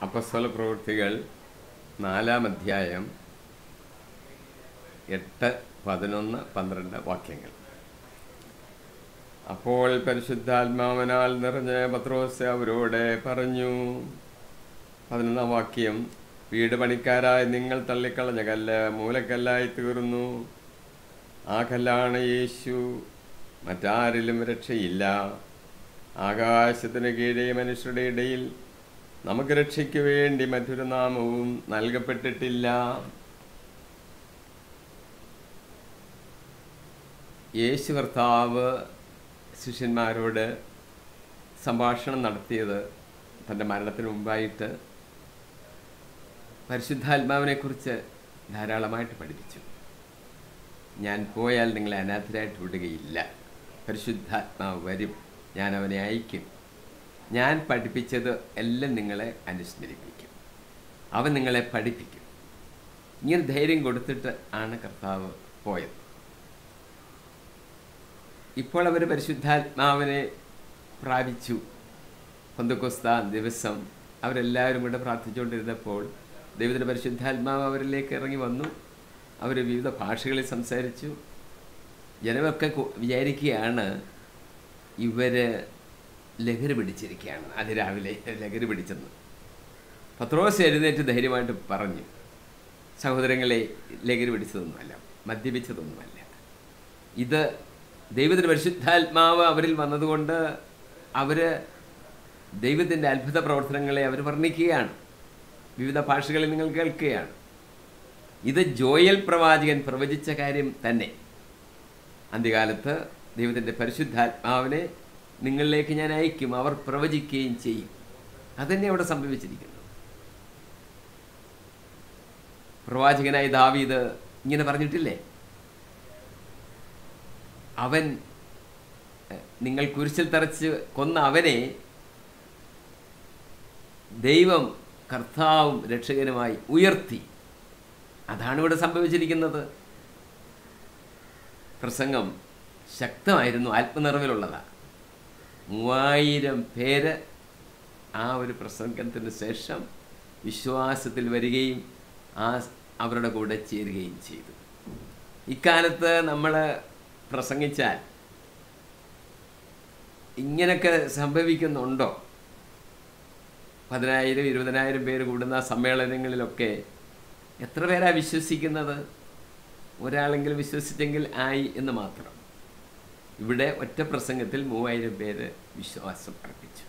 അപ്പസ്വല പ്രവൃത്തികൾ നാലാം അധ്യായം എട്ട് പതിനൊന്ന് പന്ത്രണ്ട് വാക്യങ്ങൾ അപ്പോൾ പരിശുദ്ധാത്മാവനാൽ നിറഞ്ഞ പത്രോസ് അവരോട് പറഞ്ഞു പതിനൊന്നാം വാക്യം വീട് പണിക്കാരായി നിങ്ങൾ തള്ളിക്കളഞ്ഞ കല്ല് മൂലക്കല്ലായി തീർന്നു ആ കല്ലാണ് യേശു മറ്റാരിലും രക്ഷയില്ല ആകാശത്തിന് കീഴേ മനുഷ്യരുടെ ഇടയിൽ നമുക്ക് രക്ഷയ്ക്ക് വേണ്ടി മറ്റൊരു നാമവും നൽകപ്പെട്ടിട്ടില്ല യേശു കർത്താവ് ശിഷ്യന്മാരോട് സംഭാഷണം നടത്തിയത് തൻ്റെ മരണത്തിന് മുമ്പായിട്ട് പരിശുദ്ധാത്മാവിനെക്കുറിച്ച് ധാരാളമായിട്ട് പഠിപ്പിച്ചു ഞാൻ പോയാൽ നിങ്ങളെ അനാഥരായിട്ട് വിടുകയില്ല പരിശുദ്ധാത്മാവ് വരും ഞാൻ അവനെ അയക്കും ഞാൻ പഠിപ്പിച്ചത് എല്ലാം നിങ്ങളെ അനുസ്മരിപ്പിക്കും അവൻ നിങ്ങളെ പഠിപ്പിക്കും ഇങ്ങനെ ധൈര്യം കൊടുത്തിട്ട് ആണ് കർത്താവ് പോയത് ഇപ്പോൾ അവർ പരിശുദ്ധാത്മാവിനെ പ്രാപിച്ചു പൊന്തക്കൊസ്ത ദിവസം അവരെല്ലാവരും കൂടെ പ്രാർത്ഥിച്ചുകൊണ്ടിരുന്നപ്പോൾ ദൈവത്തിൻ്റെ പരിശുദ്ധാത്മാവ് അവരിലേക്ക് ഇറങ്ങി വന്നു അവർ വിവിധ ഭാഷകളിൽ സംസാരിച്ചു ജനമൊക്കെ കു- വിചാരിക്കുകയാണ് ഇവർ ലഹരി പിടിച്ചിരിക്കുകയാണ് അത് രാവിലെ ലഹരി പിടിച്ചെന്ന് പത്രോസ് എഴുന്നേറ്റ് ധൈര്യമായിട്ട് പറഞ്ഞു സഹോദരങ്ങളെ ലഹരി പിടിച്ചതൊന്നുമല്ല മദ്യപിച്ചതൊന്നുമല്ല ഇത് ദൈവത്തിൻ്റെ പരിശുദ്ധാത്മാവ് അവരിൽ വന്നതുകൊണ്ട് അവർ ദൈവത്തിൻ്റെ അത്ഭുത പ്രവർത്തനങ്ങളെ അവർ വർണ്ണിക്കുകയാണ് വിവിധ ഭാഷകളിൽ നിങ്ങൾ കേൾക്കുകയാണ് ഇത് ജോയൽ പ്രവാചകൻ പ്രവചിച്ച കാര്യം തന്നെ അന്ത്യകാലത്ത് ദൈവത്തിൻ്റെ പരിശുദ്ധാത്മാവിനെ നിങ്ങളിലേക്ക് ഞാൻ അയക്കും അവർ പ്രവചിക്കുകയും ചെയ്യും അതന്നെ അവിടെ സംഭവിച്ചിരിക്കുന്നു പ്രവാചകനായ ദാവീദ് ഇങ്ങനെ പറഞ്ഞിട്ടില്ലേ അവൻ എഹ്, നിങ്ങൾ കുരിശിൽ തറച്ച് കൊന്ന അവനെ ദൈവം കർത്താവും രക്ഷകനുമായി ഉയർത്തി അതാണ് ഇവിടെ സംഭവിച്ചിരിക്കുന്നത് പ്രസംഗം ശക്തമായിരുന്നു ആത്മനിറവിലുള്ളതാണ് മൂവായിരം പേര് ആ ഒരു പ്രസംഗത്തിന് ശേഷം വിശ്വാസത്തിൽ വരികയും ആ അവരുടെ കൂടെ ചേരുകയും ചെയ്തു ഇക്കാലത്ത് നമ്മൾ പ്രസംഗിച്ചാൽ ഇങ്ങനൊക്കെ സംഭവിക്കുന്നുണ്ടോ പതിനായിരം ഇരുപതിനായിരം പേര് കൂടുന്ന സമ്മേളനങ്ങളിലൊക്കെ എത്ര പേരാ വിശ്വസിക്കുന്നത് ഒരാളെങ്കിലും വിശ്വസിച്ചെങ്കിൽ ആയി എന്ന് മാത്രം ഇവിടെ ഒറ്റ പ്രസംഗത്തിൽ മൂവായിരം പേര് വിശ്വാസം അർപ്പിച്ചു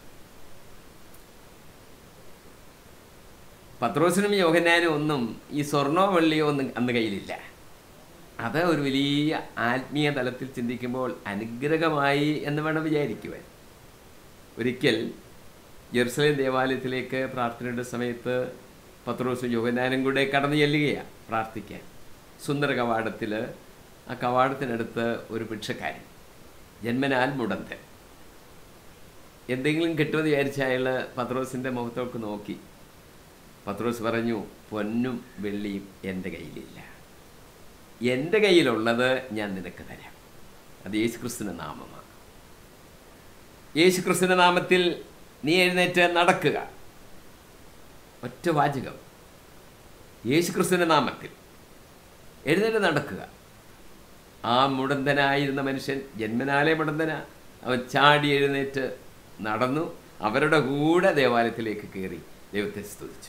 പത്രോസിനും യോഹന്നാനും ഒന്നും ഈ സ്വർണോ വെള്ളിയോ ഒന്നും അന്ന് കയ്യിലില്ല അത് ഒരു വലിയ ആത്മീയ തലത്തിൽ ചിന്തിക്കുമ്പോൾ അനുഗ്രഹമായി എന്ന് വേണം വിചാരിക്കുവാൻ ഒരിക്കൽ ജെറുസലേം ദേവാലയത്തിലേക്ക് പ്രാർത്ഥനയുടെ സമയത്ത് പത്രോസും യോഹന്നാനും കൂടെ കടന്നു ചെല്ലുകയാണ് പ്രാർത്ഥിക്കാൻ സുന്ദര കവാടത്തിൽ ആ കവാടത്തിനടുത്ത് ഒരു ഭിക്ഷക്കാരൻ ജന്മനാൽ മുടന്തൻ എന്തെങ്കിലും കിട്ടുമെന്ന് വിചാരിച്ച അയാൾ പത്രോസിൻ്റെ മുഖത്തോക്ക് നോക്കി പത്രോസ് പറഞ്ഞു പൊന്നും വെള്ളിയും എൻ്റെ കയ്യിലില്ല എൻ്റെ കയ്യിലുള്ളത് ഞാൻ നിനക്ക് തരാം അത് യേശുക്രിസ്തുവിൻ്റെ നാമമാണ് യേശുക്രിസ്തുവിൻ്റെ നാമത്തിൽ നീ എഴുന്നേറ്റ് നടക്കുക ഒറ്റ വാചകം യേശുക്രിസ്തുവിൻ്റെ നാമത്തിൽ എഴുന്നേറ്റ് നടക്കുക ആ മുടന്തനായിരുന്ന മനുഷ്യൻ ജന്മനാലെ മുടന്തന അവൻ ചാടി എഴുന്നേറ്റ് നടന്നു അവരുടെ കൂടെ ദേവാലയത്തിലേക്ക് കയറി ദൈവത്തെ സ്തുതിച്ചു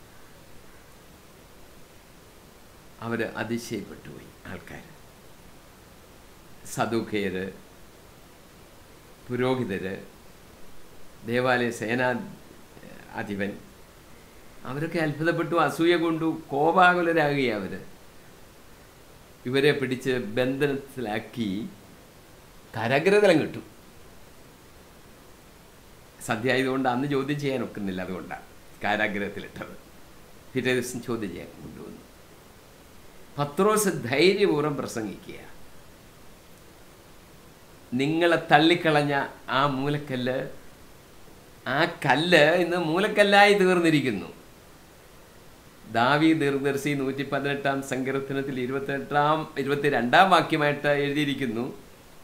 അവർ അതിശയപ്പെട്ടു പോയി ആൾക്കാർ സദുഖയര് പുരോഹിതര് ദേവാലയ സേനാ അധിപൻ അവരൊക്കെ അത്ഭുതപ്പെട്ടു അസൂയ കൊണ്ടു കോപാകുലരാകുകയാണ് അവർ ഇവരെ പിടിച്ച് ബന്ധനത്തിലാക്കി കരഗ്രതലം കിട്ടും സദ്യ ആയതുകൊണ്ട് അന്ന് ചോദ്യം ചെയ്യാൻ ഒക്കുന്നില്ല അതുകൊണ്ടാണ് കാരാഗ്രഹത്തിലിട്ടത് പിറ്റേ ദിവസം ചോദ്യം ചെയ്യാൻ കൊണ്ടുവന്നു പത്രോസ് ധൈര്യപൂർവ്വം പ്രസംഗിക്കുക നിങ്ങളെ തള്ളിക്കളഞ്ഞ ആ മൂലക്കല്ല് ആ കല്ല് ഇന്ന് മൂലക്കല്ലായി തീർന്നിരിക്കുന്നു ദാവി ദീർദർശി നൂറ്റി പതിനെട്ടാം സങ്കീർത്തനത്തിൽ ഇരുപത്തെട്ടാം ഇരുപത്തിരണ്ടാം വാക്യമായിട്ട് എഴുതിയിരിക്കുന്നു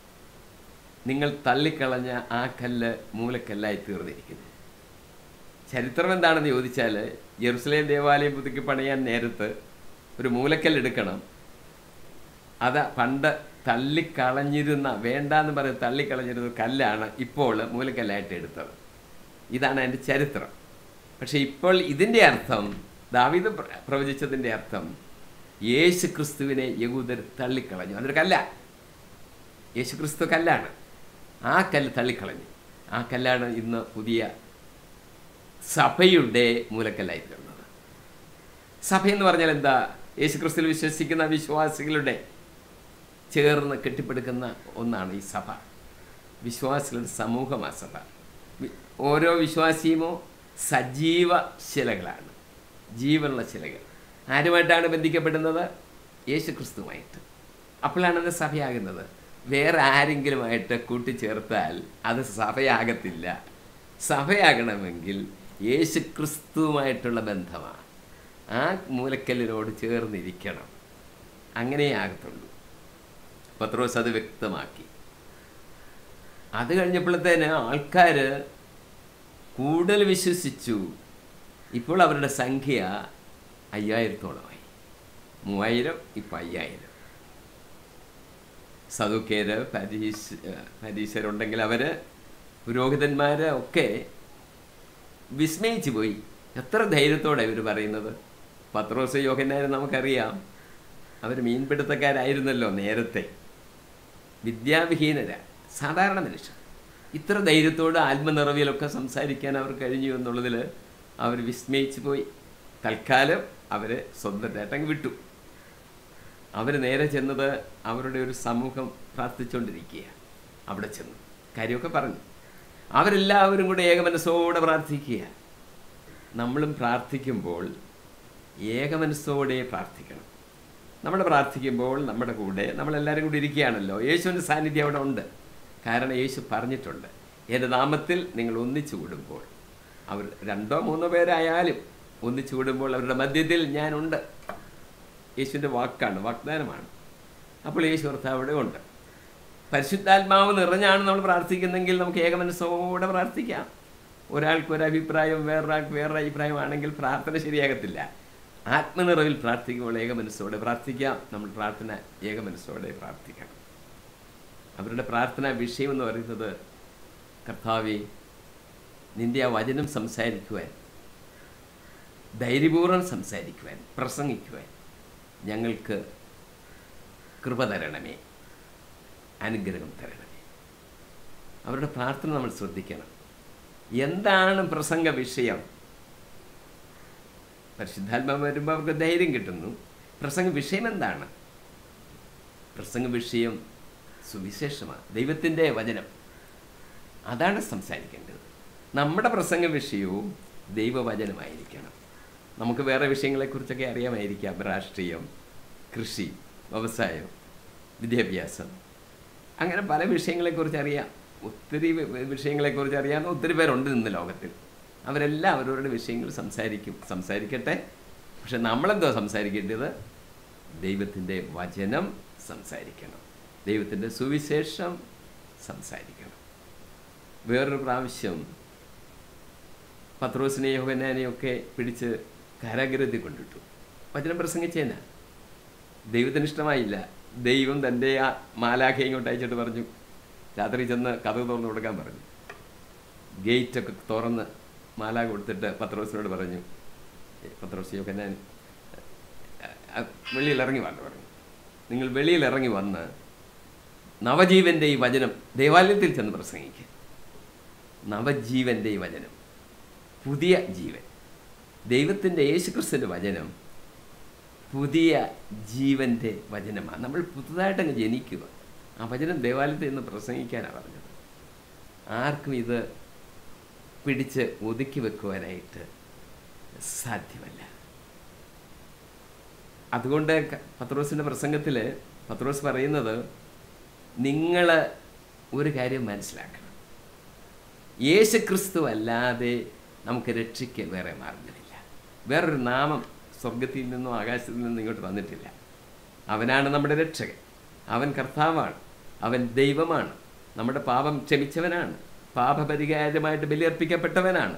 നിങ്ങൾ തള്ളിക്കളഞ്ഞ ആ കല്ല് മൂലക്കല്ലായി തീർന്നിരിക്കുന്നു ചരിത്രം എന്താണെന്ന് ചോദിച്ചാൽ ജെറുസലേം ദേവാലയം പുതുക്കി പണിയാൻ നേരത്ത് ഒരു മൂലക്കൽ എടുക്കണം അത് പണ്ട് തള്ളിക്കളഞ്ഞിരുന്ന വേണ്ടാന്ന് പറഞ്ഞ് തള്ളിക്കളഞ്ഞിരുന്ന കല്ലാണ് ഇപ്പോൾ മൂലക്കല്ലായിട്ട് എടുത്തത് ഇതാണ് അതിൻ്റെ ചരിത്രം പക്ഷെ ഇപ്പോൾ ഇതിൻ്റെ അർത്ഥം ദാവീദ് പ്ര- പ്രവചിച്ചതിൻ്റെ അർത്ഥം യേശു ക്രിസ്തുവിനെ യഹൂദർ തള്ളിക്കളഞ്ഞു അതൊരു കല്ല യേശു ക്രിസ്തു കല്ലാണ് ആ കല്ല് തള്ളിക്കളഞ്ഞു ആ കല്ലാണ് ഇന്ന് പുതിയ സഭയുടെ മൂലക്കല്ലായി തീർന്നത് സഭ എന്ന് പറഞ്ഞാൽ എന്താ യേശു ക്രിസ്തുവിൽ വിശ്വസിക്കുന്ന വിശ്വാസികളുടെ ചേർന്ന് കെട്ടിപ്പടുക്കുന്ന ഒന്നാണ് ഈ സഭ വിശ്വാസികളുടെ സമൂഹമാണ് സഭ വി- ഓരോ വിശ്വാസിയുമോ സജീവ ശിലകളാണ് ജീവനുള്ള ശിലകൾ ആരുമായിട്ടാണ് ബന്ധിക്കപ്പെടുന്നത് യേശു ക്രിസ്തുവായിട്ട് അപ്പോഴാണ് അത് സഭയാകുന്നത് വേറെ ആരെങ്കിലുമായിട്ട് കൂട്ടിച്ചേർത്താൽ അത് സഭയാകത്തില്ല സഭയാകണമെങ്കിൽ യേശു ക്രിസ്തുവുമായിട്ടുള്ള ബന്ധമാണ് ആ മൂലക്കല്ലിനോട് ചേർന്നിരിക്കണം അങ്ങനെയേ ആകത്തുള്ളൂ പത്രോസ് അത് വ്യക്തമാക്കി അത് കഴിഞ്ഞപ്പോഴത്തേന് ആൾക്കാർ കൂടുതൽ വിശ്വസിച്ചു ഇപ്പോൾ അവരുടെ സംഖ്യ അയ്യായിരത്തോളമായി മൂവായിരം ഇപ്പം അയ്യായിരം സദുക്കേര് പരീശ് പരീശരുണ്ടെങ്കിൽ അവർ പുരോഹിതന്മാർ ഒക്കെ വിസ്മയിച്ചു പോയി എത്ര ധൈര്യത്തോടെ ഇവർ പറയുന്നത് പത്രോസ് യോഹന്നാരെ നമുക്കറിയാം അവർ മീൻപിടുത്തക്കാരായിരുന്നല്ലോ നേരത്തെ വിദ്യാവിഹീനര സാധാരണ മനുഷ്യർ ഇത്ര ധൈര്യത്തോട് ആത്മനിറവിലൊക്കെ സംസാരിക്കാൻ അവർ കഴിഞ്ഞു എന്നുള്ളതിൽ അവർ വിസ്മയിച്ചു പോയി തൽക്കാലം അവർ സ്വന്തം നേട്ടം വിട്ടു അവർ നേരെ ചെന്നത് അവരുടെ ഒരു സമൂഹം പ്രാർത്ഥിച്ചുകൊണ്ടിരിക്കുക അവിടെ ചെന്നു കാര്യമൊക്കെ പറഞ്ഞു അവരെല്ലാവരും കൂടെ ഏകമനസ്സോടെ പ്രാർത്ഥിക്കുക നമ്മളും പ്രാർത്ഥിക്കുമ്പോൾ ഏകമനസ്സോടെ പ്രാർത്ഥിക്കണം നമ്മൾ പ്രാർത്ഥിക്കുമ്പോൾ നമ്മുടെ കൂടെ നമ്മളെല്ലാവരും കൂടി ഇരിക്കുകയാണല്ലോ യേശുവിൻ്റെ സാന്നിധ്യം അവിടെ ഉണ്ട് കാരണം യേശു പറഞ്ഞിട്ടുണ്ട് എൻ്റെ നാമത്തിൽ നിങ്ങൾ ഒന്നിച്ചു കൂടുമ്പോൾ അവർ രണ്ടോ മൂന്നോ പേരായാലും ഒന്നിച്ചു കൂടുമ്പോൾ അവരുടെ മധ്യത്തിൽ ഞാനുണ്ട് യേശുവിൻ്റെ വാക്കാണ് വാഗ്ദാനമാണ് അപ്പോൾ യേശു കർത്താവ് അവിടെ ഉണ്ട് പരിശുദ്ധാത്മാവ് നിറഞ്ഞാണ് നമ്മൾ പ്രാർത്ഥിക്കുന്നെങ്കിൽ നമുക്ക് ഏകമനസ്സോടെ പ്രാർത്ഥിക്കാം ഒരാൾക്ക് ഒരു അഭിപ്രായം വേറൊരാൾക്ക് വേറൊരു അഭിപ്രായമാണെങ്കിൽ പ്രാർത്ഥന ശരിയാകത്തില്ല ആത്മനിറവിൽ പ്രാർത്ഥിക്കുമ്പോൾ ഏകമനസ്സോടെ പ്രാർത്ഥിക്കാം നമ്മൾ പ്രാർത്ഥന ഏകമനസ്സോടെ പ്രാർത്ഥിക്കണം അവരുടെ പ്രാർത്ഥന വിഷയം എന്ന് പറയുന്നത് കർത്താവെ നിന്റെ ആ വചനം സംസാരിക്കുവാൻ ധൈര്യപൂർവ്വം സംസാരിക്കുവാൻ പ്രസംഗിക്കുവാൻ ഞങ്ങൾക്ക് കൃപ തരണമേ അനുഗ്രഹം തരണമേ അവരുടെ പ്രാർത്ഥന നമ്മൾ ശ്രദ്ധിക്കണം എന്താണ് പ്രസംഗ വിഷയം പരിശുദ്ധാത്മാവ് വരുമ്പോൾ അവർക്ക് ധൈര്യം കിട്ടുന്നു പ്രസംഗ വിഷയം എന്താണ് പ്രസംഗ വിഷയം സുവിശേഷമാണ് ദൈവത്തിൻ്റെ വചനം അതാണ് സംസാരിക്കേണ്ടത് നമ്മുടെ പ്രസംഗ വിഷയവും ദൈവവചനമായിരിക്കണം നമുക്ക് വേറെ വിഷയങ്ങളെക്കുറിച്ചൊക്കെ അറിയാമായിരിക്കാം രാഷ്ട്രീയം കൃഷി വ്യവസായം വിദ്യാഭ്യാസം അങ്ങനെ പല വിഷയങ്ങളെക്കുറിച്ച് അറിയാം ഒത്തിരി വി- വിഷയങ്ങളെക്കുറിച്ച് അറിയാവുന്ന ഒത്തിരി പേരുണ്ട് ഇന്ന് ലോകത്തിൽ അവരെല്ലാം അവരവരുടെ വിഷയങ്ങൾ സംസാരിക്കും സംസാരിക്കട്ടെ പക്ഷെ നമ്മളെന്തോ സംസാരിക്കേണ്ടത് ദൈവത്തിൻ്റെ വചനം സംസാരിക്കണം ദൈവത്തിൻ്റെ സുവിശേഷം സംസാരിക്കണം വേറൊരു പ്രാവശ്യം പത്രോസിനെയും യോഹനാനെയും ഒക്കെ പിടിച്ച് കാരാഗ്രഹത്തിൽ കൊണ്ടിട്ടു വചനം പ്രസംഗിച്ചേന ദൈവത്തിന് ഇഷ്ടമായില്ല ദൈവം തൻ്റെ ആ മാലാഖയെ ഇങ്ങോട്ട് അയച്ചിട്ട് പറഞ്ഞു രാത്രി ചെന്ന് കഥ തുറന്നു കൊടുക്കാൻ പറഞ്ഞു ഗേറ്റൊക്കെ തുറന്ന് മാലാഖ കൊടുത്തിട്ട് പത്രോസിനോട് പറഞ്ഞു "ഏ, പത്രോസ് യോഹന്നാൻ അഹ് വെളിയിൽ ഇറങ്ങി വന്നു പറഞ്ഞു നിങ്ങൾ വെളിയിൽ ഇറങ്ങി വന്ന് നവജീവൻ്റെ ഈ വചനം ദേവാലയത്തിൽ ചെന്ന് പ്രസംഗിക്കുക നവജീവൻ്റെ ഈ വചനം പുതിയ ജീവൻ ദൈവത്തിൻ്റെ യേശുക്രിസ്തുവിൻ്റെ വചനം പുതിയ ജീവൻ്റെ വചനമാണ് നമ്മൾ പുതുതായിട്ടങ്ങ് ജനിക്കുക ആ വചനം ദേവാലയത്തിൽ നിന്ന് പ്രസംഗിക്കാനാണ് പറഞ്ഞത് ആർക്കും ഇത് പിടിച്ച് ഒതുക്കി വെക്കുവാനായിട്ട് സാധ്യമല്ല അതുകൊണ്ട് ക- പത്രോസിൻ്റെ പ്രസംഗത്തിൽ പത്രോസ് പറയുന്നത് നിങ്ങൾ ഒരു കാര്യം മനസ്സിലാക്കണം യേശു ക്രിസ്തു അല്ലാതെ നമുക്ക് രക്ഷയ്ക്ക് വേറെ മാർഗമില്ല വേറൊരു നാമം സ്വർഗത്തിൽ നിന്നും ആകാശത്തിൽ നിന്നും ഇങ്ങോട്ട് വന്നിട്ടില്ല അവനാണ് നമ്മുടെ രക്ഷകൻ അവൻ കർത്താവാണ് അവൻ ദൈവമാണ് നമ്മുടെ പാപം ക്ഷമിച്ചവനാണ് പാപപരിഹാരമായിട്ട് ബലിയർപ്പിക്കപ്പെട്ടവനാണ്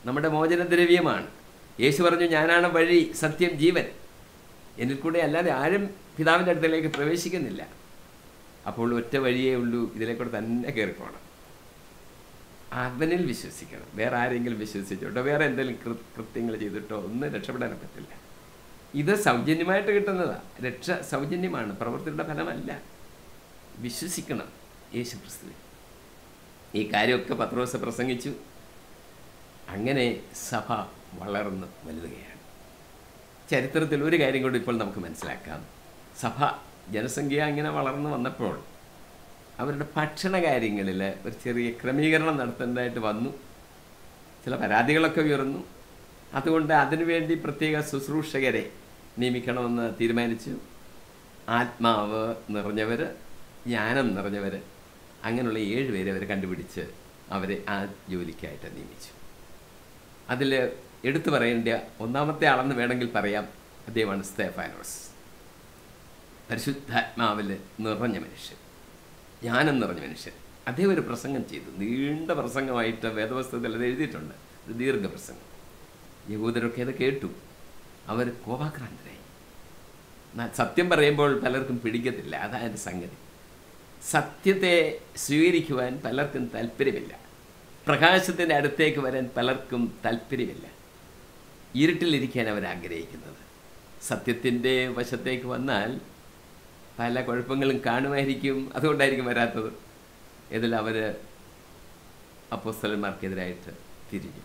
നമ്മുടെ മോചനദ്രവ്യമാണ് യേശു പറഞ്ഞു ഞാനാണ് വഴി സത്യം ജീവൻ എന്നിൽ കൂടെ അല്ലാതെ ആരും പിതാവിൻ്റെ അടുത്തേക്ക് പ്രവേശിക്കുന്നില്ല അപ്പോൾ ഒറ്റ വഴിയേ ഉള്ളൂ ഇതിലേക്കൂടെ തന്നെ കയറിപ്പോണം അവനിൽ വിശ്വസിക്കണം വേറെ ആരെങ്കിലും വിശ്വസിച്ചോട്ടോ വേറെ എന്തെങ്കിലും കൃ കൃത്യങ്ങൾ ചെയ്തിട്ടോ ഒന്നും രക്ഷപ്പെടാൻ പറ്റില്ല ഇത് സൗജന്യമായിട്ട് കിട്ടുന്നതാ രക്ഷ സൗജന്യമാണ് പ്രവൃത്തിയുടെ ഫലമല്ല വിശ്വസിക്കണം യേശു ക്രിസ്തുവിൽ ഈ കാര്യമൊക്കെ പത്രോസ് പ്രസംഗിച്ചു അങ്ങനെ സഭ വളർന്ന് വലുതുകയാണ് ചരിത്രത്തിൽ ഒരു കാര്യം കൂടി ഇപ്പോൾ നമുക്ക് മനസ്സിലാക്കാം സഭ ജനസംഖ്യ ഇങ്ങനെ വളർന്നു വന്നപ്പോൾ അവരുടെ ഭക്ഷണ കാര്യങ്ങളിൽ ഒരു ചെറിയ ക്രമീകരണം നടത്തേണ്ടതായിട്ട് വന്നു ചില പരാതികളൊക്കെ ഉയർന്നു അതുകൊണ്ട് അതിനുവേണ്ടി പ്രത്യേക ശുശ്രൂഷകരെ നിയമിക്കണമെന്ന് തീരുമാനിച്ചു ആത്മാവ് നിറഞ്ഞവർ ജ്ഞാനം നിറഞ്ഞവർ അങ്ങനെയുള്ള ഏഴ് പേരെ അവർ കണ്ടുപിടിച്ച് അവരെ ആ ജോലിക്കായിട്ട് നിയമിച്ചു അതിൽ എടുത്തു പറയേണ്ട ഒന്നാമത്തെ ആളെന്ന് വേണമെങ്കിൽ പറയാം അദ്ദേഹമാണ് സ്തേഫാനോസ് പരിശുദ്ധാത്മാവിൽ നിറഞ്ഞ മനുഷ്യൻ ജ്ഞാനം നിറഞ്ഞ മനുഷ്യൻ അദ്ദേഹം ഒരു പ്രസംഗം ചെയ്തു നീണ്ട പ്രസംഗമായിട്ട് വേദവസ്തുതയിൽ അത് എഴുതിയിട്ടുണ്ട് ഒരു ദീർഘ പ്രസംഗം യഹൂദരൊക്കെ അത് കേട്ടു അവർ കോപാക്രാന്തരായി എന്നാൽ സത്യം പറയുമ്പോൾ പലർക്കും പിടിക്കത്തില്ല അതാണ് എൻ്റെ സംഗതി സത്യത്തെ സ്വീകരിക്കുവാൻ പലർക്കും താല്പര്യമില്ല പ്രകാശത്തിൻ്റെ അടുത്തേക്ക് വരാൻ പലർക്കും താല്പര്യമില്ല ഇരുട്ടിലിരിക്കാൻ അവർ ആഗ്രഹിക്കുന്നത് സത്യത്തിൻ്റെ വശത്തേക്ക് വന്നാൽ പല കുഴപ്പങ്ങളും കാണുമായിരിക്കും അതുകൊണ്ടായിരിക്കും വരാത്തത് ഇതിൽ അവർ അപ്പോസ്തലന്മാർക്കെതിരായിട്ട് തിരിഞ്ഞു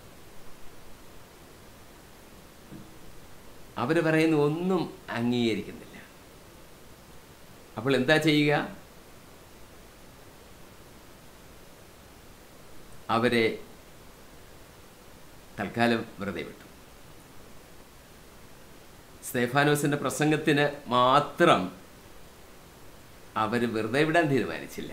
അവർ പറയുന്ന ഒന്നും അംഗീകരിക്കുന്നില്ല അപ്പോൾ എന്താ ചെയ്യുക അവരെ തൽക്കാലം വെറുതെ വിട്ടു സ്തേഫാനോസിൻ്റെ പ്രസംഗത്തിന് മാത്രം അവർ വെറുതെ വിടാൻ തീരുമാനിച്ചില്ല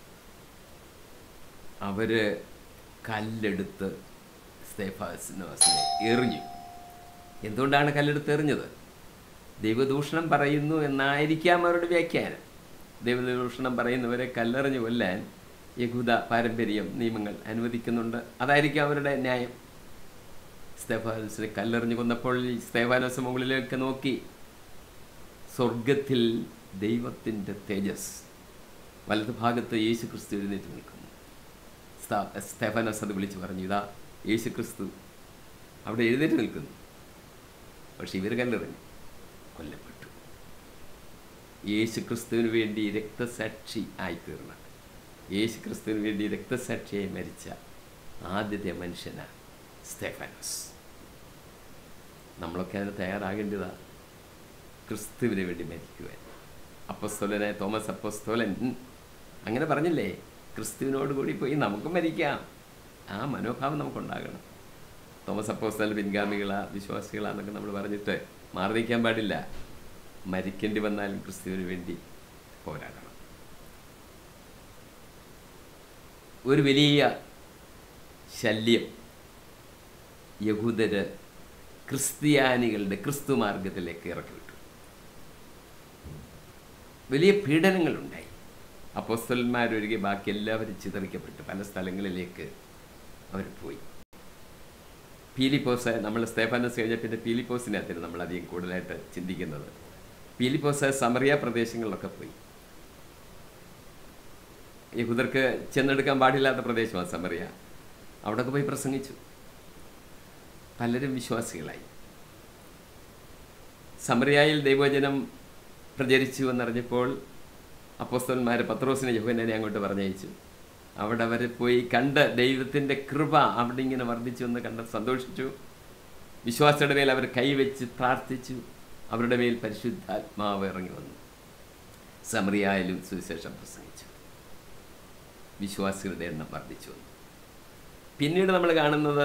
അവർ കല്ലെടുത്ത് സ്തേഫാനോസിനെ എറിഞ്ഞു എന്തുകൊണ്ടാണ് കല്ലെടുത്ത് എറിഞ്ഞത് ദൈവദൂഷണം പറയുന്നു എന്നായിരിക്കാം അവരുടെ വ്യാഖ്യാനം ദൈവദൂഷണം പറയുന്നവരെ കല്ലെറിഞ്ഞു കൊല്ലാൻ യഹൂദ പാരമ്പര്യം നിയമങ്ങൾ അനുവദിക്കുന്നുണ്ട് അതായിരിക്കും അവരുടെ ന്യായം സ്തേഫാനോസിനെ കല്ലെറിഞ്ഞു കൊന്നപ്പോൾ സ്തേഫാനോസ് മുകളിലേക്ക് നോക്കി സ്വർഗത്തിൽ ദൈവത്തിൻ്റെ തേജസ് വലതുഭാഗത്ത് യേശു ക്രിസ്തു എഴുന്നേറ്റ് നിൽക്കുന്നു സ്തേഫാനോസ് അത് വിളിച്ചു പറഞ്ഞു ഇതാ യേശു ക്രിസ്തു അവിടെ എഴുന്നേറ്റ് നിൽക്കുന്നു പക്ഷെ ഇവർ കല്ലെറിഞ്ഞു കൊല്ലപ്പെട്ടു യേശു ക്രിസ്തുവിന് വേണ്ടി രക്തസാക്ഷി ആയിത്തീർന്ന യേശു ക്രിസ്തുവിന് വേണ്ടി രക്തസാക്ഷിയായി മരിച്ച ആദ്യത്തെ മനുഷ്യനാണ് സ്തേഫാനോസ് നമ്മളൊക്കെ അതിന് തയ്യാറാകേണ്ടതാ ക്രിസ്തുവിന് വേണ്ടി മരിക്കുവാൻ അപ്പസ്തോലനായ തോമസ് അപ്പസ്തോലൻ അങ്ങനെ പറഞ്ഞില്ലേ ക്രിസ്തുവിനോട് കൂടി പോയി നമുക്കും മരിക്കാം ആ മനോഭാവം നമുക്കുണ്ടാകണം തോമസ് അപ്പോസ്തലൻ പിൻഗാമികളാ വിശ്വാസികളാന്നൊക്കെ നമ്മൾ പറഞ്ഞിട്ട് മാറി നിൽക്കാൻ പാടില്ല മരിക്കേണ്ടി വന്നാലും ക്രിസ്തുവിന് വേണ്ടി പോരാടണം ഒരു വലിയ ശല്യം യഹൂദര് ക്രിസ്ത്യാനികളുടെ ക്രിസ്തു മാർഗത്തിലേക്ക് ഇറക്കി വിട്ടു വലിയ പീഡനങ്ങളുണ്ടായി അപ്പോസ്തലന്മാരൊഴികെ ബാക്കി എല്ലാവരും ചിതറിക്കപ്പെട്ടു പല സ്ഥലങ്ങളിലേക്ക് അവർ പോയി പീലിപ്പോസ് നമ്മൾ സ്തേഫാനസ് കഴിഞ്ഞ പിന്നെ പീലിപ്പോസിനകത്തിന് നമ്മൾ അധികം കൂടുതലായിട്ട് ചിന്തിക്കുന്നത് പീലിപ്പോസ് സമറിയ പ്രദേശങ്ങളിലൊക്കെ പോയി യഹൂദർക്ക് ചെന്നെടുക്കാൻ പാടില്ലാത്ത പ്രദേശമാണ് സമറിയ അവിടെയൊക്കെ പോയി പ്രസംഗിച്ചു പലരും വിശ്വാസികളായി സമറിയായിൽ ദൈവവചനം പ്രചരിച്ചു എന്നറിഞ്ഞപ്പോൾ അപ്പോസ്തലന്മാർ പത്രോസിനെ യോഹനെ അങ്ങോട്ട് പറഞ്ഞയച്ചു അവിടെ അവർ പോയി കണ്ട് ദൈവത്തിൻ്റെ കൃപ അവിടെ ഇങ്ങനെ വർദ്ധിച്ചു എന്ന് കണ്ട് സന്തോഷിച്ചു വിശ്വാസയുടെ മേൽ അവർ കൈവച്ച് പ്രാർത്ഥിച്ചു അവരുടെ മേൽ പരിശുദ്ധാത്മാവ് ഇറങ്ങി വന്നു സമറിയായാലും സുവിശേഷം പ്രസംഗിച്ചു വിശ്വാസികളുടെ എണ്ണം വർദ്ധിച്ചു വന്നു പിന്നീട് നമ്മൾ കാണുന്നത്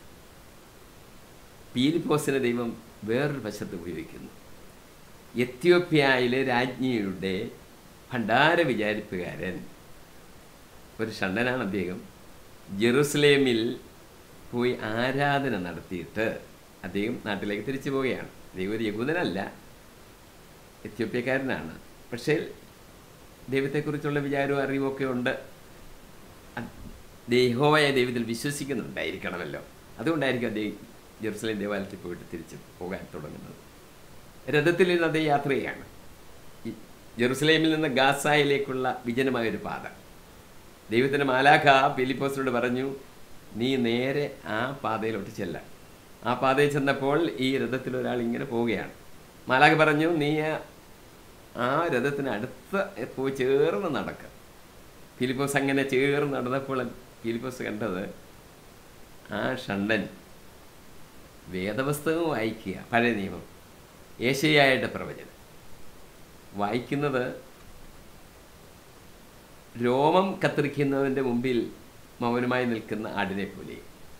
പീലിപ്പോസിനെ ദൈവം വേറൊരു വശത്ത് ഉപയോഗിക്കുന്നു എത്യോപ്യയിലെ രാജ്ഞിയുടെ ഭണ്ഡാര വിചാരിപ്പുകാരൻ ഒരു ഷണ്ടനാണ് അദ്ദേഹം ജെറുസലേമിൽ പോയി ആരാധന നടത്തിയിട്ട് അദ്ദേഹം നാട്ടിലേക്ക് തിരിച്ചു പോവുകയാണ് ദൈവം ഒരു യഹൂദനല്ല എത്യോപ്യക്കാരനാണ് പക്ഷേ ദൈവത്തെക്കുറിച്ചുള്ള വിചാരവും അറിവും ഒക്കെ ഉണ്ട് ദേഹോവായ ദൈവത്തിൽ വിശ്വസിക്കുന്നുണ്ടായിരിക്കണമല്ലോ അതുകൊണ്ടായിരിക്കും അദ്ദേഹം ജെറുസലേം ദേവാലയത്തിൽ പോയിട്ട് തിരിച്ച് പോകാൻ തുടങ്ങുന്നത് രഥത്തിൽ നിന്ന് അദ്ദേഹം യാത്ര ചെയ്യാണ് ഈ ജെറുസലേമിൽ നിന്ന് ഗാസായിലേക്കുള്ള വിജനമായൊരു പാത ദൈവത്തിൻ്റെ മാലാഖ ഫിലിപ്പോസിനോട് പറഞ്ഞു നീ നേരെ ആ പാതയിലോട്ട് ചെല്ലാം ആ പാതയിൽ ചെന്നപ്പോൾ ഈ രഥത്തിൽ ഒരാൾ ഇങ്ങനെ പോവുകയാണ് മാലാഖ പറഞ്ഞു നീ ആ രഥത്തിന് അടുത്ത് പോയി ചേർന്ന് നടക്കുക ഫിലിപ്പോസ് അങ്ങനെ ചേർന്ന് നടന്നപ്പോൾ ഫിലിപ്പോസ് കണ്ടത് ആ ഷണ്ടൻ വേദപുസ്തകം വായിക്കുക പഴയ നിയമം ഏഷ്യയായുടെ പ്രവചനം വായിക്കുന്നത് രോമം കത്തിരിക്കുന്നവൻ്റെ മുമ്പിൽ മൗനമായി നിൽക്കുന്ന ആടിനെ പോലെ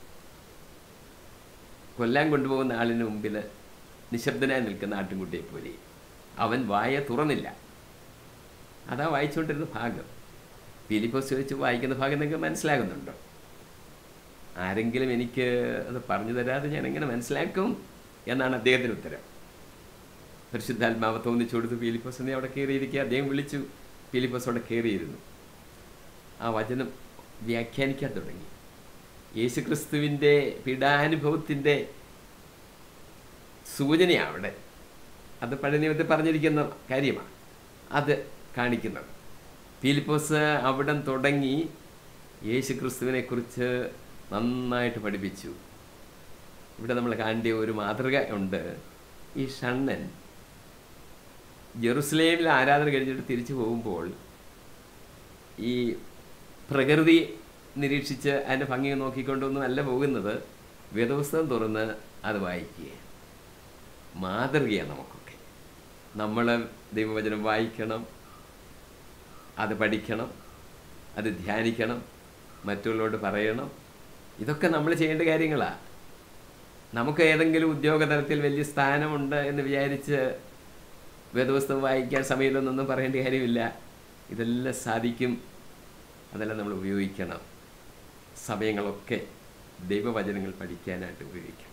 കൊല്ലാൻ കൊണ്ടുപോകുന്ന ആളിന് മുമ്പിൽ നിശബ്ദനായി നിൽക്കുന്ന ആട്ടിൻകുട്ടിയെ പോലെ അവൻ വായ തുറന്നില്ല അതാ വായിച്ചുകൊണ്ടിരുന്ന ഭാഗം ഫിലിപ്പോസ് ചോദിച്ച് വായിക്കുന്ന ഭാഗം നിങ്ങൾക്ക് മനസ്സിലാകുന്നുണ്ടോ ആരെങ്കിലും എനിക്ക് അത് പറഞ്ഞു തരാതെ ഞാൻ എങ്ങനെ മനസ്സിലാക്കും എന്നാണ് അദ്ദേഹത്തിൻ്റെ ഉത്തരം പരിശുദ്ധാത്മാവ് തോന്നിച്ചു കൊടുത്തു ഫിലിപ്പോസ് നീ അവിടെ കയറിയിരിക്കുക അദ്ദേഹം വിളിച്ചു ഫിലിപ്പോസ് അവിടെ കയറിയിരുന്നു ആ വചനം വ്യാഖ്യാനിക്കാൻ തുടങ്ങി യേശുക്രിസ്തുവിൻ്റെ പീഡാനുഭവത്തിൻ്റെ സൂചനയാണ് അവിടെ അത് പഴയ നിയമത്തിൽ പറഞ്ഞിരിക്കുന്ന കാര്യമാണ് അത് കാണിക്കുന്നത് ഫിലിപ്പോസ് അവിടം തുടങ്ങി യേശു ക്രിസ്തുവിനെക്കുറിച്ച് നന്നായിട്ട് പഠിപ്പിച്ചു ഇവിടെ നമ്മൾ കാണേണ്ട ഒരു മാതൃക ഉണ്ട് ഈ ഷണ്ണൻ ജെറുസലേമിൽ ആരാധന കഴിഞ്ഞിട്ട് തിരിച്ചു പോകുമ്പോൾ ഈ പ്രകൃതി നിരീക്ഷിച്ച് അതിൻ്റെ ഭംഗി നോക്കിക്കൊണ്ടൊന്നും അല്ല പോകുന്നത് വേദപുസ്തകം തുറന്ന് അത് വായിക്കുക മാതൃകയാണ് നമുക്കൊക്കെ നമ്മൾ ദൈവവചനം വായിക്കണം അത് പഠിക്കണം അത് ധ്യാനിക്കണം മറ്റുള്ളവരോട് പറയണം ഇതൊക്കെ നമ്മൾ ചെയ്യേണ്ട കാര്യങ്ങളാണ് നമുക്ക് ഏതെങ്കിലും ഉദ്യോഗ തലത്തിൽ വലിയ സ്ഥാനമുണ്ട് എന്ന് വിചാരിച്ച് വേദപുസ്തകം വായിക്കാൻ സമയമില്ലെന്നൊന്നും പറയേണ്ട കാര്യമില്ല ഇതെല്ലാം സാധിക്കും അതെല്ലാം നമ്മൾ ഉപയോഗിക്കണം സമയങ്ങളൊക്കെ ദൈവവചനങ്ങൾ പഠിക്കാനായിട്ട് ഉപയോഗിക്കണം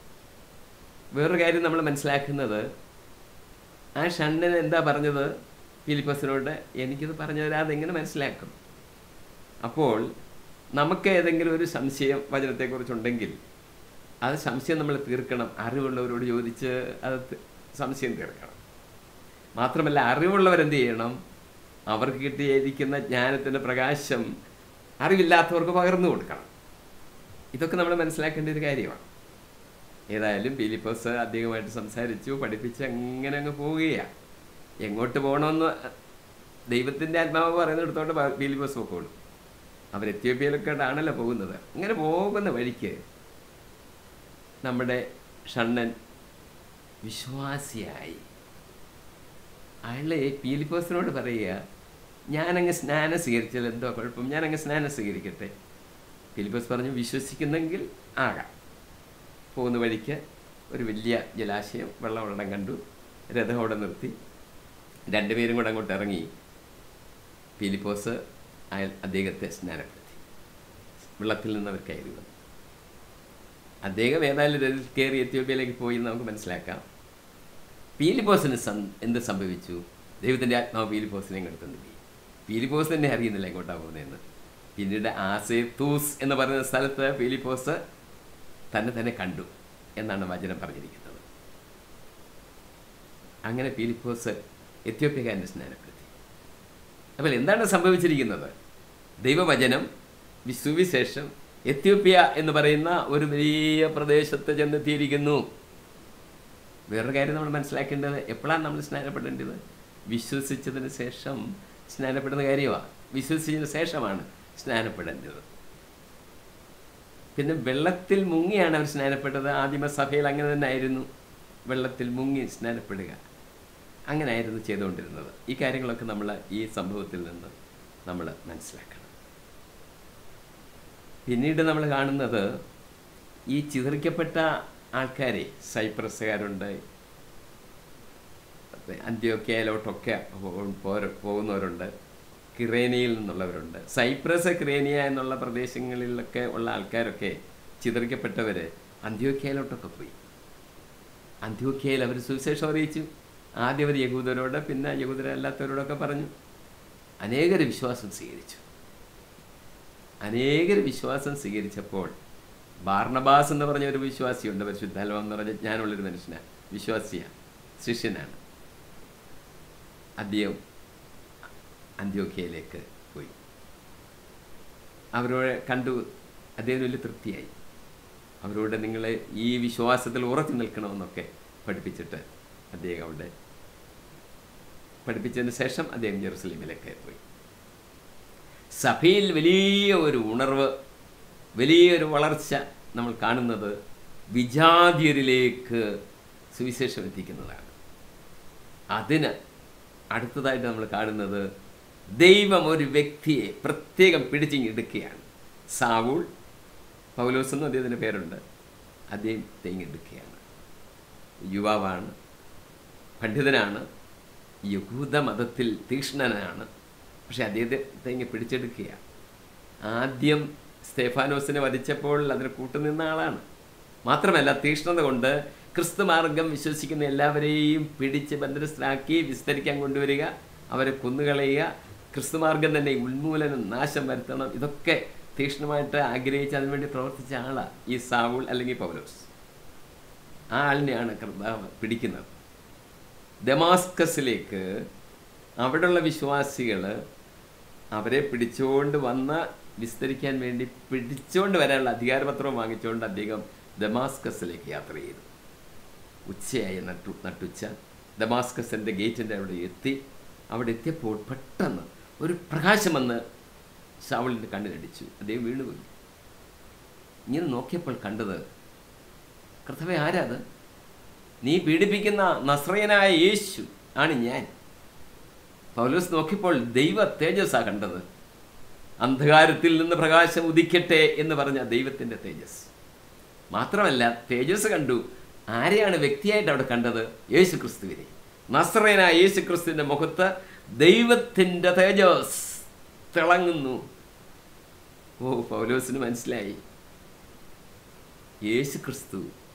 വേറൊരു കാര്യം നമ്മൾ മനസ്സിലാക്കുന്നത് ആ ഷണ്ണൻ എന്താ പറഞ്ഞത് ഫിലിപ്പസിനോട് എനിക്കിത് പറഞ്ഞു തരാതെ എങ്ങനെ മനസ്സിലാക്കും അപ്പോൾ നമുക്ക് ഏതെങ്കിലും ഒരു സംശയം വചനത്തെക്കുറിച്ചുണ്ടെങ്കിൽ അത് സംശയം നമ്മൾ തീർക്കണം അറിവുള്ളവരോട് ചോദിച്ച് അത് തി- സംശയം തീർക്കണം മാത്രമല്ല അറിവുള്ളവരെന്ത് ചെയ്യണം അവർക്ക് കിട്ടിയിരിക്കുന്ന ജ്ഞാനത്തിൻ്റെ പ്രകാശം അറിവില്ലാത്തവർക്ക് പകർന്നു കൊടുക്കണം ഇതൊക്കെ നമ്മൾ മനസ്സിലാക്കേണ്ട ഒരു കാര്യമാണ് ഏതായാലും ഫിലിപ്പോസ് അദ്ദേഹമായിട്ട് സംസാരിച്ചു പഠിപ്പിച്ച് അങ്ങനെ അങ്ങ് പോവുകയാണ് എങ്ങോട്ട് പോകണമെന്ന് ദൈവത്തിൻ്റെ ആത്മാവ് പറയുന്നിടത്തോട്ട് പ- ഫിലിപ്പോസ് പൊക്കോളും അവർ എത്യോപ്യയിലൊക്കെ ആണല്ലോ പോകുന്നത് അങ്ങനെ പോകുന്ന വഴിക്ക് നമ്മുടെ ഷണ്ണൻ വിശ്വാസിയായി അയാളെ ഫിലിപ്പോസിനോട് പറയുക ഞാനങ്ങ് സ്നാനം സ്വീകരിച്ചാൽ എന്തോ കുഴപ്പം ഞാനങ്ങ് സ്നാനം സ്വീകരിക്കട്ടെ ഫിലിപ്പോസ് പറഞ്ഞു വിശ്വസിക്കുന്നെങ്കിൽ ആകാം പോകുന്ന വഴിക്ക് ഒരു വലിയ ജലാശയം വെള്ളമുള്ളം കണ്ടു രഥം അവിടെ നിർത്തി രണ്ടുപേരും കൂടെ അങ്ങോട്ട് ഇറങ്ങി ഫിലിപ്പോസ് അയാൾ അദ്ദേഹത്തെ സ്നാനപ്പെടുത്തി വെള്ളത്തിൽ നിന്ന് അവർ കയറി വന്നു അദ്ദേഹം ഏതായാലും രഥത്തിൽ കയറി എത്യോപ്യയിലേക്ക് പോയി എന്ന് നമുക്ക് മനസ്സിലാക്കാം പീലിപ്പോസിന് സം- എന്ത് സംഭവിച്ചു ദൈവത്തിൻ്റെ ആത്മാവ് പീലിപ്പോസിനെ ഇങ്ങോട്ട് പോയി പീലിപ്പോസ് തന്നെ അറിയുന്നില്ല എങ്ങോട്ടാണ് പോകുന്നതെന്ന് പിന്നീട് ആസേത്തൂസ് എന്ന് പറയുന്ന സ്ഥലത്ത് പീലിപ്പോസ് തന്നെ തന്നെ കണ്ടു എന്നാണ് വചനം പറഞ്ഞിരിക്കുന്നത് അങ്ങനെ പീലിപ്പോസ് എത്യോപ്യക്കാരനെ സ്നാനപ്പെടുത്തി അപ്പോൾ എന്താണ് സംഭവിച്ചിരിക്കുന്നത് ദൈവവചനം വി- സുവിശേഷം എത്യോപ്യ എന്ന് പറയുന്ന ഒരു വലിയ പ്രദേശത്ത് ചെന്നെത്തിയിരിക്കുന്നു വേറൊരു കാര്യം നമ്മൾ മനസ്സിലാക്കേണ്ടത് എപ്പോഴാണ് നമ്മൾ സ്നാനപ്പെടേണ്ടത് വിശ്വസിച്ചതിന് ശേഷം സ്നാനപ്പെടുന്ന കാര്യമാണ് വിശ്വസിച്ചതിന് ശേഷമാണ് സ്നാനപ്പെടേണ്ടത് പിന്നെ വെള്ളത്തിൽ മുങ്ങിയാണ് അവർ സ്നാനപ്പെട്ടത് ആദിമസഭയിൽ അങ്ങനെ തന്നെ ആയിരുന്നു വെള്ളത്തിൽ മുങ്ങി സ്നാനപ്പെടുക അങ്ങനെയായിരുന്നു ചെയ്തുകൊണ്ടിരുന്നത് ഈ കാര്യങ്ങളൊക്കെ നമ്മൾ ഈ സംഭവത്തിൽ നിന്ന് നമ്മൾ മനസ്സിലാക്കണം പിന്നീട് നമ്മൾ കാണുന്നത് ഈ ചിതറിക്കപ്പെട്ട ആൾക്കാരെ സൈപ്രസുകാരുണ്ട് അന്ത്യോക്കയിലോട്ടൊക്കെ പോ- പോര- പോകുന്നവരുണ്ട് കിറേനിയിൽ നിന്നുള്ളവരുണ്ട് സൈപ്രസ് ക്രേനിയ എന്നുള്ള പ്രദേശങ്ങളിലൊക്കെ ഉള്ള ആൾക്കാരൊക്കെ ചിതറിക്കപ്പെട്ടവർ അന്ത്യോക്കയിലോട്ടൊക്കെ പോയി അന്ത്യോക്കയിൽ അവർ സുവിശേഷം അറിയിച്ചു ആദ്യം അവർ യഹൂദരോട് പിന്നെ യഹൂദരല്ലാത്തവരോടൊക്കെ പറഞ്ഞു അനേകർ വിശ്വാസം സ്വീകരിച്ചു അനേകർ വിശ്വാസം സ്വീകരിച്ചപ്പോൾ ബാർണബാസ് എന്ന് പറഞ്ഞ ഒരു വിശ്വാസിയുണ്ട് പരിശുദ്ധാത്മ എന്ന് പറഞ്ഞ ഞാനുള്ളൊരു മനുഷ്യനാണ് വിശ്വാസിയാണ് ശിഷ്യനാണ് അദ്ദേഹം അന്ത്യോഖ്യയിലേക്ക് പോയി അവരോട് കണ്ടു അദ്ദേഹം വലിയ തൃപ്തിയായി അവരോട് നിങ്ങൾ ഈ വിശ്വാസത്തിൽ ഉറച്ചു നിൽക്കണമെന്നൊക്കെ പഠിപ്പിച്ചിട്ട് അദ്ദേഹം അവിടെ പഠിപ്പിച്ചതിന് ശേഷം അദ്ദേഹം ജെറുസലേമിലേക്ക് പോയി സഭയിൽ വലിയ ഒരു ഉണർവ് വലിയൊരു വളർച്ച നമ്മൾ കാണുന്നത് വിജാതിയരിലേക്ക് സുവിശേഷം എത്തിക്കുന്നതാണ് അതിന് അടുത്തതായിട്ട് നമ്മൾ കാണുന്നത് ദൈവം ഒരു വ്യക്തിയെ പ്രത്യേകം പിടിച്ചിങ്ങെടുക്കുകയാണ് സാവൂൾ പൗലോസ് എന്നും അദ്ദേഹത്തിൻ്റെ പേരുണ്ട് അദ്ദേഹം തെങ്ങെടുക്കുകയാണ് യുവാവാണ് പണ്ഡിതനാണ് യഹൂദ മതത്തിൽ തീക്ഷ്ണനാണ് പക്ഷെ അദ്ദേഹത്തെ തെങ്ങ് പിടിച്ചെടുക്കുകയാണ് ആദ്യം സ്തേഫാനോസിനെ വധിച്ചപ്പോൾ അതിന് കൂട്ടുനിന്ന ആളാണ് മാത്രമല്ല തീക്ഷ്ണത കൊണ്ട് ക്രിസ്തു മാർഗം വിശ്വസിക്കുന്ന എല്ലാവരെയും പിടിച്ച് ബന്ധനസ്ഥരാക്കി വിസ്തരിക്കാൻ കൊണ്ടുവരിക അവരെ കൊന്നുകളയുക ക്രിസ്തുമാർഗം തന്നെ ഉന്മൂലനം നാശം വരുത്തണം ഇതൊക്കെ തീക്ഷ്ണമായിട്ട് ആഗ്രഹിച്ച് അതിനുവേണ്ടി പ്രവർത്തിച്ച ആളാണ് ഈ സാവുൾ അല്ലെങ്കിൽ പൗലോസ് ആ ആളിനെയാണ് കർത്താവ് പിടിക്കുന്നത് ഡെമാസ്കസിലേക്ക് അവിടെയുള്ള വിശ്വാസികൾ അവരെ പിടിച്ചുകൊണ്ട് വന്ന് വിസ്തരിക്കാൻ വേണ്ടി പിടിച്ചുകൊണ്ട് വരാനുള്ള അധികാരപത്രം വാങ്ങിച്ചുകൊണ്ട് അദ്ദേഹം ഡെമാസ്കസിലേക്ക് യാത്ര ചെയ്തു ഉച്ചയായി നട്ടു നട്ടുച്ച ഡമാസ്കസിൻ്റെ ഗേറ്റിൻ്റെ അവിടെ എത്തി അവിടെ എത്തിയപ്പോൾ പെട്ടെന്ന് ഒരു പ്രകാശം വന്ന് ഷാവളിൻ്റെ കണ്ണിലടിച്ചു അദ്ദേഹം വീണുപോയി ഇങ്ങനെ നോക്കിയപ്പോൾ കണ്ടത് കർത്തവെ ആരാത് നീ പീഡിപ്പിക്കുന്ന നസ്രയനായ യേശു ആണ് ഞാൻ പൗലോസ് നോക്കിയപ്പോൾ ദൈവ തേജസ്സാ കണ്ടത് അന്ധകാരത്തിൽ നിന്ന് പ്രകാശം ഉദിക്കട്ടെ എന്ന് പറഞ്ഞ ദൈവത്തിൻ്റെ തേജസ് മാത്രമല്ല തേജസ് കണ്ടു ആരെയാണ് വ്യക്തിയായിട്ട് അവിടെ കണ്ടത് യേശു ക്രിസ്തുവിനെ നസ്രയനായ യേശു ക്രിസ്തുവിൻ്റെ മുഖത്ത് ദൈവത്തിൻ്റെ തേജസ് തിളങ്ങുന്നു ഓ പൗലോസിന് മനസ്സിലായി യേശു ക്രിസ്തു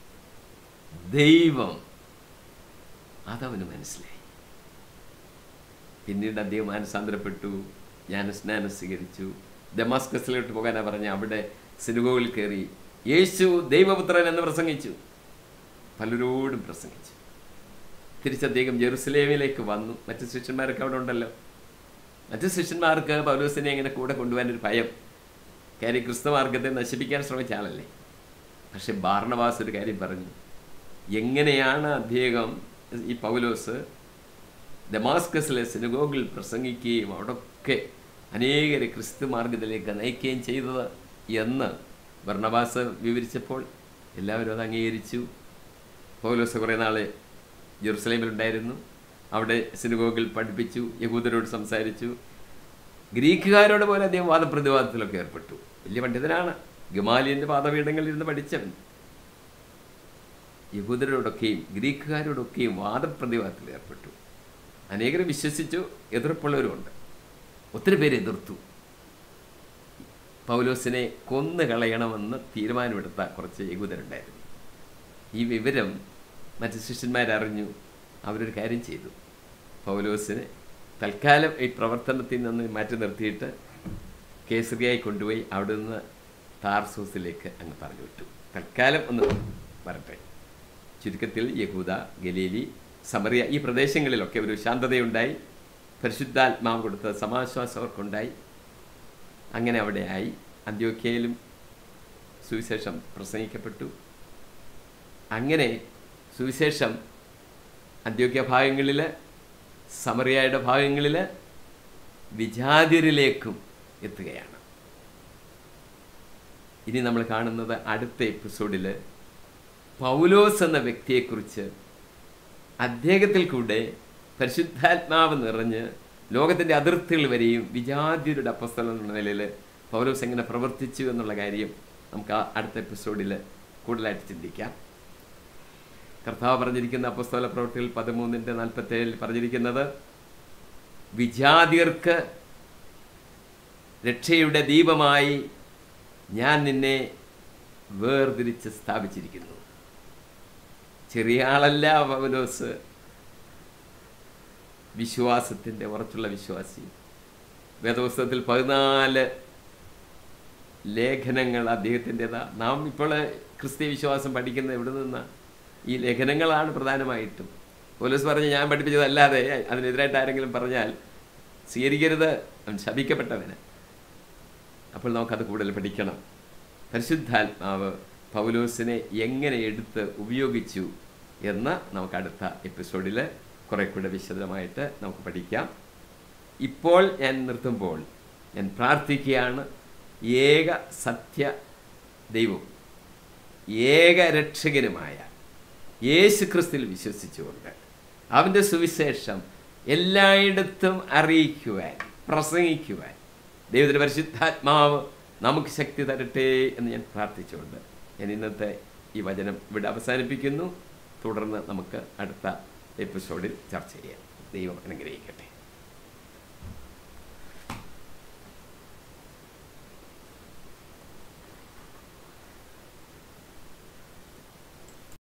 ദൈവം അതവന് മനസ്സിലായി പിന്നീട് അദ്ദേഹം മാനസാന്തരപ്പെട്ടു ജ്ഞാനസ്നാനം സ്വീകരിച്ചു ദമാസ്കസിലോട്ട് പോകാനാ പറഞ്ഞ അവിടെ സിനുഗോവിൽ കയറി യേശു ദൈവപുത്രൻ എന്ന് പ്രസംഗിച്ചു പലരോടും പ്രസംഗിച്ചു തിരിച്ച് അദ്ദേഹം ജെറുസലേമിലേക്ക് വന്നു മറ്റു ശിഷ്യന്മാരൊക്കെ അവിടെ ഉണ്ടല്ലോ മറ്റു ശിഷ്യന്മാർക്ക് പൗലോസിനെ ഇങ്ങനെ കൂടെ കൊണ്ടുപോകാനൊരു ഭയം കാര്യം ക്രിസ്തുമാർഗത്തെ നശിപ്പിക്കാൻ ശ്രമിച്ച ആളല്ലേ പക്ഷെ ബാർണവാസ് ഒരു കാര്യം പറഞ്ഞു എങ്ങനെയാണ് അദ്ദേഹം ഈ പൗലോസ് ഡമാസ്കസിലെ സിനഗോഗിൽ പ്രസംഗിക്കുകയും അവിടൊക്കെ അനേകരെ ക്രിസ്തു മാർഗത്തിലേക്ക് നയിക്കുകയും ചെയ്തത് എന്ന് ഭർണവാസ് വിവരിച്ചപ്പോൾ എല്ലാവരും അത് അംഗീകരിച്ചു പൗലോസ് കുറേ നാളെ ജെറുസലേമിലുണ്ടായിരുന്നു അവിടെ സിനഗോഗിൽ പഠിപ്പിച്ചു യഹൂദരോട് സംസാരിച്ചു ഗ്രീക്കുകാരോട് പോലെ അദ്ദേഹം വാദപ്രതിവാദത്തിലൊക്കെ ഏർപ്പെട്ടു വലിയ പണ്ഡിതനാണ് ഗമാലിയൻ്റെ പാദപീഠങ്ങളിൽ ഇരുന്ന് പഠിച്ചവൻ യഹൂദരോടൊക്കെയും ഗ്രീക്കുകാരോടൊക്കെയും വാദപ്രതിവാദത്തിൽ ഏർപ്പെട്ടു അനേകരെ വിശ്വസിച്ചു എതിർപ്പുള്ളവരുമുണ്ട് ഒത്തിരി പേര് എതിർത്തു പൗലോസിനെ കൊന്നു കളയണമെന്ന് തീരുമാനമെടുത്ത കുറച്ച് യഹൂദരുണ്ടായിരുന്നു ഈ വിവരം മറ്റ് ശിഷ്യന്മാരറിഞ്ഞു അവരൊരു കാര്യം ചെയ്തു പൗലോസിനെ തൽക്കാലം ഈ പ്രവർത്തനത്തിൽ നിന്ന് മാറ്റി നിർത്തിയിട്ട് കേസരിയായി കൊണ്ടുപോയി അവിടെ നിന്ന് താർസൂസിലേക്ക് അങ്ങ് പറഞ്ഞു വിട്ടു തൽക്കാലം ഒന്ന് വരട്ടെ ചുരുക്കത്തിൽ യഹൂദ ഗലീലി സമറിയ ഈ പ്രദേശങ്ങളിലൊക്കെ ഒരു ശാന്തതയുണ്ടായി പരിശുദ്ധാത്മാവ് കൊടുത്ത സമാശ്വാസം അവർക്കുണ്ടായി അങ്ങനെ അവിടെ ആയി അന്ത്യോക്യയിലും സുവിശേഷം പ്രസംഗിക്കപ്പെട്ടു അങ്ങനെ സുവിശേഷം അന്ത്യോക്യ ഭാഗങ്ങളിൽ സമറിയയുടെ ഭാഗങ്ങളിൽ വിജാതിരിലേക്കും എത്തുകയാണ് ഇനി നമ്മൾ കാണുന്നത് അടുത്ത എപ്പിസോഡിൽ പൗലോസ് എന്ന വ്യക്തിയെക്കുറിച്ച് അദ്ദേഹത്തിൽ കൂടെ പരിശുദ്ധാത്മാവ് നിറഞ്ഞ് ലോകത്തിൻ്റെ അതിർത്തികൾ വരെയും വിജാതിയുടെ അപ്പസ്തലം എന്ന നിലയിൽ പൗലോസ് എങ്ങനെ പ്രവർത്തിച്ചു എന്നുള്ള കാര്യം നമുക്ക് ആ അടുത്ത എപ്പിസോഡിൽ കൂടുതലായിട്ട് ചിന്തിക്കാം കർത്താവ് പറഞ്ഞിരിക്കുന്ന അപ്പസ്തോല പ്രവൃത്തികൾ പതിമൂന്നിൻ്റെ നാൽപ്പത്തേഴിൽ പറഞ്ഞിരിക്കുന്നത് വിജാതിയർക്ക് രക്ഷയുടെ ദീപമായി ഞാൻ നിന്നെ വേർതിരിച്ച് സ്ഥാപിച്ചിരിക്കുന്നു ചെറിയ ആളല്ല പൗലോസ് വിശ്വാസത്തിൻ്റെ ഉറച്ചുള്ള വിശ്വാസി വേദപുസ്തകത്തിൽ പതിനാല് ലേഖനങ്ങൾ അദ്ദേഹത്തിൻ്റെതാ നാം ഇപ്പോൾ ക്രിസ്തീയ വിശ്വാസം പഠിക്കുന്നത് എവിടെ നിന്നാണ് ഈ ലേഖനങ്ങളാണ് പ്രധാനമായിട്ടും പോലീസ് പറഞ്ഞ് ഞാൻ പഠിപ്പിച്ചതല്ലാതെ അതിനെതിരായിട്ട് ആരെങ്കിലും പറഞ്ഞാൽ സ്വീകരിക്കരുത് അവൻ ശപിക്കപ്പെട്ടവന് അപ്പോൾ നമുക്കത് കൂടുതൽ പഠിക്കണം പരിശുദ്ധാത്മാവ് പൗലോസിനെ എങ്ങനെ എടുത്ത് ഉപയോഗിച്ചു എന്ന് നമുക്ക് അടുത്ത എപ്പിസോഡിൽ കുറെ കൂടെ വിശദമായിട്ട് നമുക്ക് പഠിക്കാം ഇപ്പോൾ ഞാൻ നിർത്തുമ്പോൾ ഞാൻ പ്രാർത്ഥിക്കുകയാണ് ഏക സത്യ ദൈവം ഏക രക്ഷകനുമായ യേശു ക്രിസ്തുവിൽ വിശ്വസിച്ചുകൊണ്ട് അവൻ്റെ സുവിശേഷം എല്ലായിടത്തും അറിയിക്കുവാൻ പ്രസംഗിക്കുവാൻ ദൈവത്തിൻ്റെ പരിശുദ്ധാത്മാവ് നമുക്ക് ശക്തി തരട്ടെ എന്ന് ഞാൻ പ്രാർത്ഥിച്ചുകൊണ്ട് ഞാൻ ഇന്നത്തെ ഈ വചനം ഇവിടെ അവസാനിപ്പിക്കുന്നു തുടർന്ന് നമുക്ക് അടുത്ത എപ്പിസോഡിൽ ചർച്ച ചെയ്യാം ദൈവം അനുഗ്രഹിക്കട്ടെ